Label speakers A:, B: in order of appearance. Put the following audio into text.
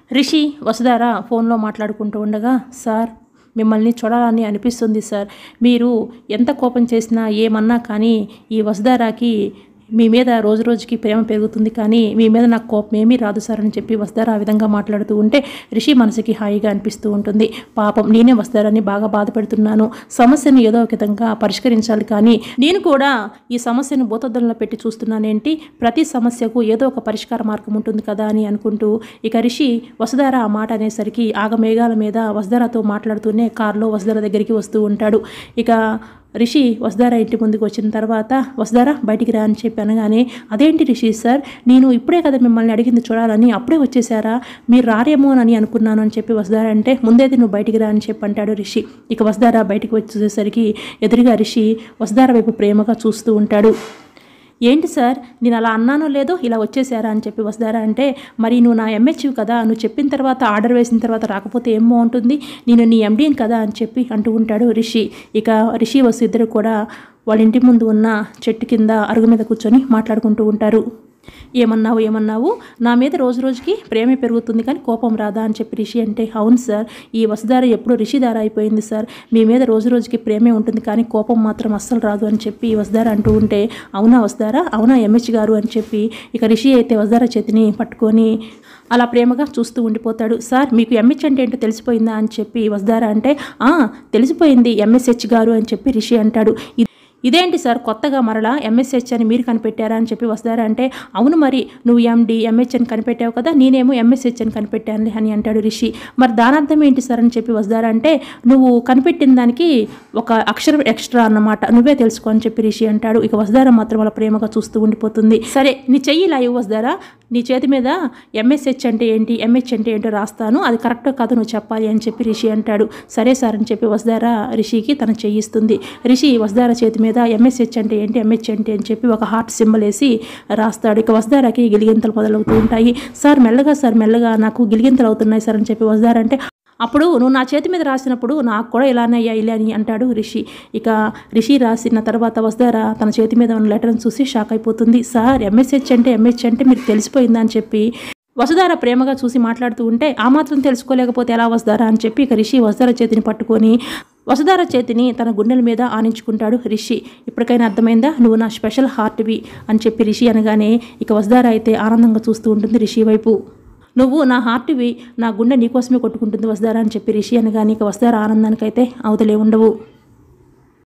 A: రిషి వసుధార ఫోన్లో మాట్లాడుకుంటూ ఉండగా సార్ మిమ్మల్ని చూడాలని అనిపిస్తుంది సార్ మీరు ఎంత కోపం చేసినా ఏమన్నా కానీ ఈ వసుధారాకి మీ మీద రోజు రోజుకి ప్రేమ పెరుగుతుంది కానీ మీ మీద నాకు కోపం ఏమీ రాదు సార్ అని చెప్పి వసుధార ఆ విధంగా మాట్లాడుతూ ఉంటే రిషి మనసుకి హాయిగా అనిపిస్తూ ఉంటుంది పాపం నేనే వసుధారాన్ని బాగా బాధపెడుతున్నాను సమస్యను ఏదో ఒక విధంగా పరిష్కరించాలి కానీ నేను కూడా ఈ సమస్యను భూతద్దంలో పెట్టి చూస్తున్నానేంటి ప్రతి సమస్యకు ఏదో ఒక పరిష్కార మార్గం ఉంటుంది కదా అని అనుకుంటూ ఇక రిషి వసుధార ఆ మాట అనేసరికి ఆగమేఘాల మీద వసుధారతో మాట్లాడుతూనే కారులో వసుధార దగ్గరికి వస్తూ ఉంటాడు ఇక రిషి వసుధార ఇంటి ముందుకు వచ్చిన తర్వాత వసుధార బయటికి రా అని చెప్పి అనగానే అదేంటి రిషి సార్ నేను ఇప్పుడే కదా మిమ్మల్ని అడిగింది చూడాలని అప్పుడే వచ్చేసారా మీరు రారేమో అని అనుకున్నాను అని చెప్పి వసుధార అంటే ముందేది నువ్వు బయటికి రా అని చెప్పి అంటాడు రిషి ఇక వసుధార బయటికి వచ్చేసరికి ఎదురుగా రిషి వసుధార వైపు ప్రేమగా చూస్తూ ఉంటాడు ఏంటి సార్ నేను అలా అన్నానో లేదో ఇలా వచ్చేసారా అని చెప్పి వస్తారా అంటే మరి నువ్వు నా ఎంహెచ్వి కదా నువ్వు చెప్పిన తర్వాత ఆర్డర్ వేసిన తర్వాత రాకపోతే ఏం బాగుంటుంది నేను నీ ఎండీని కదా అని చెప్పి అంటూ ఉంటాడు రిషి ఇక రిషి వసు ఇద్దరు కూడా వాళ్ళ ఇంటి ముందు ఉన్న చెట్టు కింద అరుగు మీద కూర్చొని మాట్లాడుకుంటూ ఉంటారు ఏమన్నావు ఏమన్నావు నా మీద రోజు రోజుకి ప్రేమ పెరుగుతుంది కానీ కోపం రాదా అని చెప్పి రిషి అంటే అవును సార్ ఈ వసుధార ఎప్పుడు రిషిధార అయిపోయింది సార్ మీ మీద రోజు రోజుకి ప్రేమే ఉంటుంది కానీ కోపం మాత్రం అస్సలు రాదు అని చెప్పి వసుధార అంటూ ఉంటే అవునా వసుధార అవునా ఎంహెచ్ గారు అని చెప్పి ఇక రిషి అయితే వసుధార చేతిని పట్టుకొని అలా ప్రేమగా చూస్తూ ఉండిపోతాడు సార్ మీకు ఎంహెచ్ అంటే ఏంటో తెలిసిపోయిందా అని చెప్పి వసుధార అంటే "ఆ, తెలిసిపోయింది ఎంఎస్హెచ్ గారు అని చెప్పి రిషి అంటాడు "ఇ- ఇదేంటి సార్ కొత్తగా మరలా ఎంఎస్హెచ్ అని మీరు కనిపెట్టారా అని చెప్పి వస్తారా అంటే అవును మరి నువ్వు ఎండి ఎంహెచ్ అని కనిపెట్టావు కదా నేనేమో ఎంఎస్హెచ్ అని కనిపెట్టాను అని అంటాడు రిషి మరి దాని అర్థం ఏంటి సార్ అని చెప్పి వస్తారా అంటే నువ్వు కనిపెట్టిన దానికి ఒక అక్షరం ఎక్స్ట్రా అన్నమాట నువ్వే తెలుసుకో అని చెప్పి రిషి అంటాడు ఇక వసుధార మాత్రం అలా ప్రేమగా చూస్తూ ఉండిపోతుంది సరే నీ చెయ్యి ఇలా ఇవ్వు వసుధారా నీ చేతి మీద ఎంఎస్హెచ్ అంటే ఏంటి ఎంహెచ్ అంటే ఏంటో రాస్తాను అది కరెక్టో కాదో నువ్వు చెప్పాలి అని చెప్పి రిషి అంటాడు సరే సార్ అని చెప్పి వసుధార రిషికి తన చెయ్యిస్తుంది రిషి వసుధార చేతి మీద ఎంఎస్హెచ్ అంటే ఏంటి ఎంహెచ్ అంటే అని చెప్పి ఒక హార్ట్ సింబల్ వేసి రాస్తాడు ఇక వసుధారకి గిలిగింతలు మొదలవుతూ ఉంటాయి సార్ మెల్లగా సార్ మెల్లగా నాకు గిలిగింతలు అవుతున్నాయి సార్ అని చెప్పి వసుధార అంటే అప్పుడు నువ్వు నా చేతి మీద రాసినప్పుడు నాకు కూడా ఇలానే అయ్యాయిలే అని అంటాడు రిషి ఇక రిషి రాసిన తర్వాత వస్తారా తన చేతి మీద ఉన్న లెటర్ని చూసి షాక్ అయిపోతుంది సార్ ఎంఎస్హెచ్ అంటే ఎంహెచ్ అంటే మీకు తెలిసిపోయిందా అని చెప్పి వసుధార ప్రేమగా చూసి మాట్లాడుతూ ఉంటే ఆ మాత్రం తెలుసుకోలేకపోతే ఎలా వస్తారా అని చెప్పి ఇక రిషి వసుధార చేతిని పట్టుకొని వసుధార చేతిని తన గుండెల మీద ఆనించుకుంటాడు రిషి ఇప్పటికైనా అర్థమైందా నువ్వు నా స్పెషల్ హార్ట్వి అని చెప్పి రిషి అనగానే ఇక వసుధార అయితే ఆనందంగా చూస్తూ ఉంటుంది రిషి వైపు నువ్వు నా హార్ట్వి నా గుండె నీకోసమే కొట్టుకుంటుంది వస్తారా అని చెప్పి రిషి అనగానే ఇక వస్తారా ఆనందానికైతే అవతలే ఉండవు